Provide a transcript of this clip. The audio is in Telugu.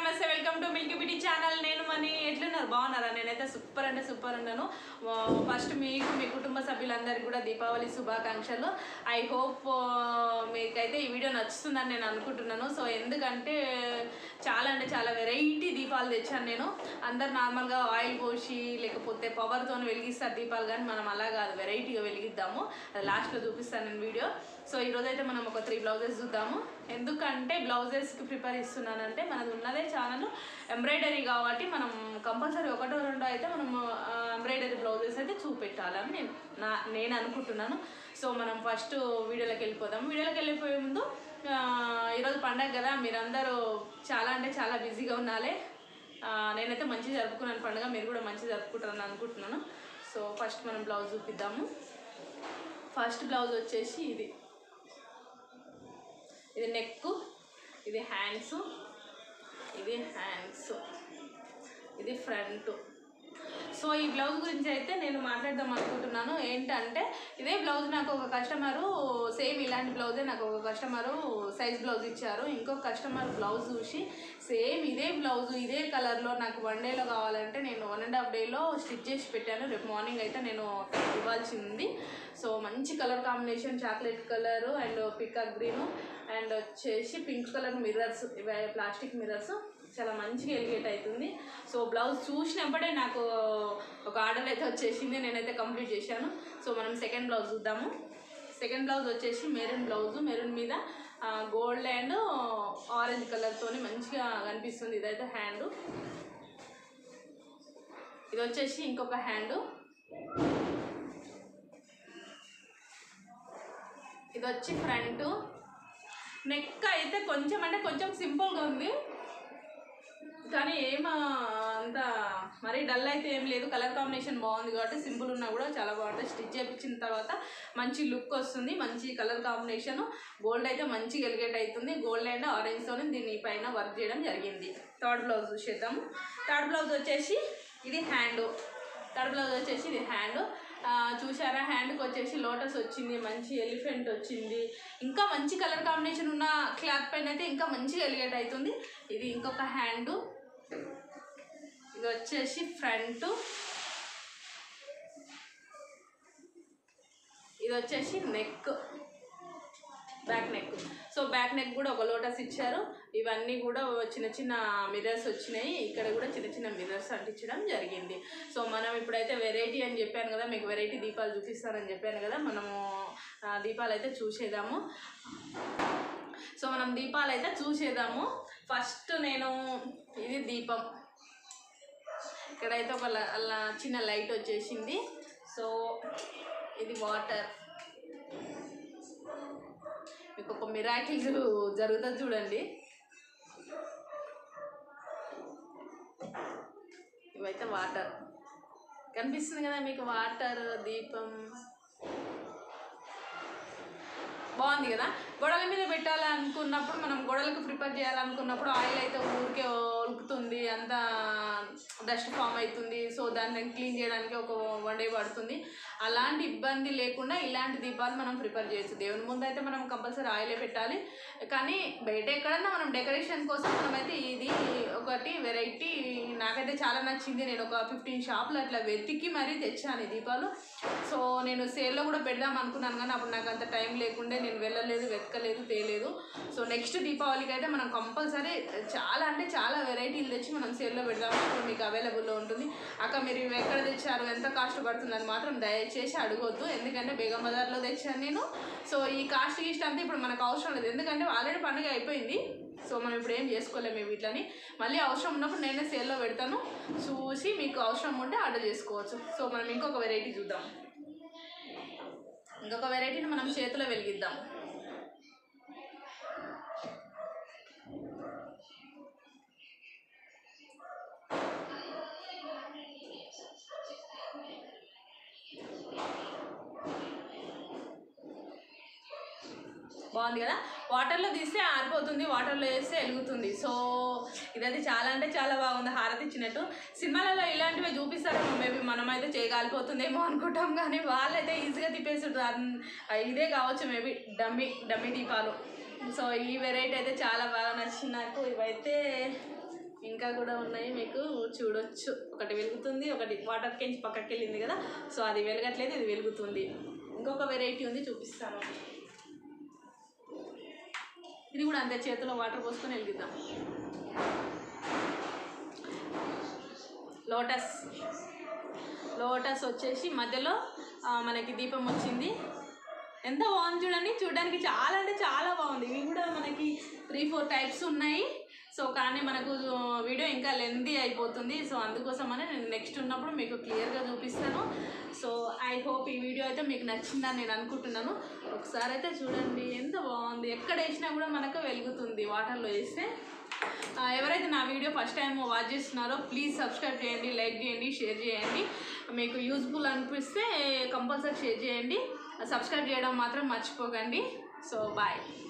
నమస్తే welcome to milky BT channel నేను మనీ ఎట్లున్నారు బాగున్నారా నేనైతే సూపర్ అంటే సూపర్ ఉన్నాను ఫస్ట్ మీకు మీ కుటుంబ సభ్యులందరికీ కూడా దీపావళి శుభాకాంక్షలు ఐ హోప్ మీకైతే ఈ వీడియో నచ్చుతుందని నేను అనుకుంటున్నాను సో ఎందుకంటే చాలా అంటే చాలా వెరైటీ దీపాలు తెచ్చాను నేను అందరు నార్మల్గా ఆయిల్ పోసి లేకపోతే పవర్తో వెలిగిస్తారు దీపాలు కానీ మనం అలా కాదు వెరైటీగా వెలిగిద్దాము అది లాస్ట్లో చూపిస్తాను నేను వీడియో సో ఈరోజు అయితే మనం ఒక త్రీ బ్లౌజెస్ చూద్దాము ఎందుకంటే బ్లౌజెస్కి ప్రిపేర్ ఇస్తున్నానంటే మనది ఉన్నదే ఛానల్ ఎంబ్రాయిడరీ కాబట్టి మనం కంపల్సరీ ఒకటో రెండో అయితే మనం ఎంబ్రాయిడరీ బ్లౌజెస్ అయితే చూపెట్టాలని నేను నా నేను అనుకుంటున్నాను సో మనం ఫస్ట్ వీడియోలోకి వెళ్ళిపోదాం వీడియోలోకి వెళ్ళిపోయే ముందు ఆ, ఈరోజు పండగ కదా మీరందరూ చాలా అంటే చాలా బిజీగా ఉన్నాలే ఆ, నేనైతే మంచిగా జరుపుకున్నాను పండుగ మీరు కూడా మంచిగా జరుపుకుంటారని అనుకుంటున్నాను సో ఫస్ట్ మనం బ్లౌజ్ చూపిద్దాము ఫస్ట్ బ్లౌజ్ వచ్చేసి ఇది ఇది నెక్ ఇది హ్యాండ్స్ ఇది హ్యాండ్స్ ఇది ఫ్రంట్ సో ఈ బ్లౌజ్ గురించి అయితే నేను మాట్లాడదాం అనుకుంటున్నాను ఏంటంటే ఇదే బ్లౌజ్ నాకు ఒక కస్టమరు సేమ్ ఇలాంటి బ్లౌజే నాకు ఒక కస్టమరు సైజ్ బ్లౌజ్ ఇచ్చారు ఇంకొక కస్టమర్ బ్లౌజ్ చూసి సేమ్ ఇదే బ్లౌజ్ ఇదే కలర్లో నాకు వన్ డేలో కావాలంటే నేను వన్ అండ్ హాఫ్ డేలో స్టిచ్ చేసి పెట్టాను రేపు మార్నింగ్ అయితే నేను ఇవ్వాల్సి ఉంది సో మంచి colour combination chocolate colour and peacock green and వచ్చేసి పింక్ కలర్ మిర్రర్స్ ఇవి ప్లాస్టిక్ మిర్రర్స్ చాలా మంచిగా ఎలిగేట్ అవుతుంది సో బ్లౌజ్ చూసినప్పుడే నాకు ఒక ఆర్డర్ అయితే వచ్చేసింది నేనైతే కంప్లీట్ చేశాను సో మనం సెకండ్ బ్లౌజ్ చూద్దాము సెకండ్ బ్లౌజ్ వచ్చేసి మెరూన్ బ్లౌజ్ మెరూన్ మీద గోల్డ్ అండ్ ఆరెంజ్ కలర్తోని మంచిగా కనిపిస్తుంది ఇదైతే హ్యాండ్ ఇది వచ్చేసి ఇంకొక హ్యాండ్ ఇది వచ్చి ఫ్రంట్ నెక్ అయితే కొంచెం అంటే కొంచెం సింపుల్గా ఉంది కానీ ఏం అంత మరీ డల్ అయితే ఏం లేదు కలర్ కాంబినేషన్ బాగుంది కాబట్టి సింపుల్ ఉన్నా కూడా చాలా బాగుంటుంది స్టిచ్ చేయించిన తర్వాత మంచి లుక్ వస్తుంది మంచి కలర్ కాంబినేషన్ గోల్డ్ అయితే మంచి ఎలిగేట్ అవుతుంది గోల్డ్ అండ్ ఆరెంజ్తో దీని పైన వర్క్ చేయడం జరిగింది థర్డ్ బ్లౌజ్ చూసేద్దాము థర్డ్ బ్లౌజ్ వచ్చేసి ఇది హ్యాండ్ థర్డ్ బ్లౌజ్ వచ్చేసి ఇది హ్యాండ్ చూసారా హ్యాండ్కి వచ్చేసి లోటస్ వచ్చింది మంచి ఎలిఫెంట్ వచ్చింది ఇంకా మంచి కలర్ కాంబినేషన్ ఉన్న క్లాత్ పైన అయితే ఇంకా మంచిగా ఎలిగేట్ అవుతుంది ఇది ఇంకొక హ్యాండ్ ఇది వచ్చేసి ఫ్రంట్ ఇది వచ్చేసి neck back neck so back neck కూడా ఒక లోటస్ ఇచ్చారు ఇవన్నీ కూడా చిన్న చిన్న మిర్రర్స్ వచ్చినాయి ఇక్కడ కూడా చిన్న చిన్న మిర్రర్స్ అంటించడం జరిగింది సో మనం ఇప్పుడైతే వెరైటీ అని చెప్పాను కదా మీకు వెరైటీ దీపాలు చూపిస్తానని చెప్పాను కదా మనము ఆ, దీపాలు అయితే చూసేద్దాము సో మనం దీపాలు అయితే చూసేద్దాము ఫస్ట్ నేను ఇది దీపం ఇక్కడైతే ఒక ల- ల- చిన్న లైట్ వచ్చేసింది సో ఇది వాటర్ మీకు ఒక మిరాకిల్ జరుగుతుంది చూడండి ఇవైతే వాటర్ కనిపిస్తుంది కదా మీకు వాటర్ దీపం బాగుంది కదా గొడవల మీద పెట్టాలనుకున్నప్పుడు మనం గొడవలకు ప్రిపేర్ చేయాలనుకున్నప్పుడు ఆయిల్ అయితే ఊరికే ఒలుకుతుంది అంత డస్ట్ ఫామ్ అవుతుంది సో దాన్ని క్లీన్ చేయడానికి ఒక వన్ డే పడుతుంది అలాంటి ఇబ్బంది లేకుండా ఇలాంటి దీపాలు మనం ప్రిపేర్ చేయొచ్చు దేవుని ముందు అయితే మనం కంపల్సరీ ఆయిలే పెట్టాలి కానీ బయట ఎక్కడన్నా మనం డెకరేషన్ కోసం మనమైతే ఇది ఒకటి వెరైటీ నాకైతే చాలా నచ్చింది నేను ఒక ఫిఫ్టీన్ షాపులు అట్లా వెతికి మరీ తెచ్చాను ఈ దీపాలు సో నేను సేల్లో కూడా పెడదాం అనుకున్నాను కానీ అప్పుడు నాకు అంత టైం లేకుండే నేను వెళ్ళలేదు వెతకలేదు తేలేదు సో నెక్స్ట్ దీపావళికి అయితే మనం కంపల్సరీ చాలా అంటే చాలా వెరైటీలు తెచ్చి మనం సేల్లో పెడదాం అప్పుడు మీకు అవైలబుల్లో ఉంటుంది అక్క మీరు ఇవి ఎక్కడ తెచ్చారు ఎంత కాస్ట్ పడుతుందని మాత్రం దయచేసి అడగొద్దు ఎందుకంటే బేగం బజార్లో తెచ్చాను నేను సో ఈ కాస్ట్ గీస్ట్ అంతా ఇప్పుడు మనకు అవసరం లేదు ఎందుకంటే ఆల్రెడీ పండుగ అయిపోయింది సో మనం ఇప్పుడు ఏం చేసుకోలేము వీటిని మళ్ళీ అవసరం ఉన్నప్పుడు నేనే సేల్లో పెడతాను చూసి మీకు అవసరం ఉంటే ఆర్డర్ చేసుకోవచ్చు సో మనం ఇంకొక వెరైటీ చూద్దాం ఇంకొక వెరైటీని మనం చేతిలో వెలిగిద్దాం బాగుంది కదా వాటర్లో తీస్తే ఆరిపోతుంది వాటర్లో వేస్తే వెలుగుతుంది సో ఇదైతే చాలా అంటే చాలా బాగుంది హారతి ఇచ్చినట్టు సినిమాలలో ఇలాంటివి చూపిస్తారేమో మేబీ మనమైతే చేయగలిపోతుందేమో అనుకుంటాం కానీ వాళ్ళైతే ఈజీగా తిప్పేస్తుంటారు అన్- ఇదే కావచ్చు మేబీ డమ్మీ డమ్మీ దీపాలు సో ఈ వెరైటీ అయితే చాలా బాగా నచ్చింది నాకు ఇవైతే ఇంకా కూడా ఉన్నాయి మీకు చూడొచ్చు ఒకటి వెలుగుతుంది ఒకటి వాటర్ కెంచి పక్కకి వెళ్ళింది కదా సో అది వెలగట్లేదు ఇది వెలుగుతుంది ఇంకొక వెరైటీ ఉంది చూపిస్తాను ఇది కూడా అంతే చేతిలో వాటర్ పోసుకొని వెలిగిద్దాం లోటస్ లోటస్ వచ్చేసి మధ్యలో ఆ, మనకి దీపం వచ్చింది ఎంత బాగుంది చూడండి చూడడానికి చాలా అంటే చాలా బాగుంది ఇవి కూడా మనకి త్రీ ఫోర్ టైప్స్ ఉన్నాయి సో కానీ మనకు వీడియో ఇంకా లెందీ అయిపోతుంది సో అందుకోసమనే నేను నెక్స్ట్ ఉన్నప్పుడు మీకు క్లియర్గా చూపిస్తాను సో ఐ హోప్ ఈ వీడియో అయితే మీకు నచ్చిందని నేను అనుకుంటున్నాను ఒకసారి అయితే చూడండి ఎంత బాగుంది ఎక్కడ వేసినా కూడా మనకు వెలుగుతుంది వాటర్లో వేస్తే ఆ, ఎవరైతే నా వీడియో ఫస్ట్ టైం వాచ్ చేస్తున్నారో ప్లీజ్ సబ్స్క్రైబ్ చేయండి లైక్ చేయండి షేర్ చేయండి మీకు యూజ్ఫుల్ అనిపిస్తే కంపల్సరీ షేర్ చేయండి సబ్స్క్రైబ్ చేయడం మాత్రం మర్చిపోకండి సో బాయ్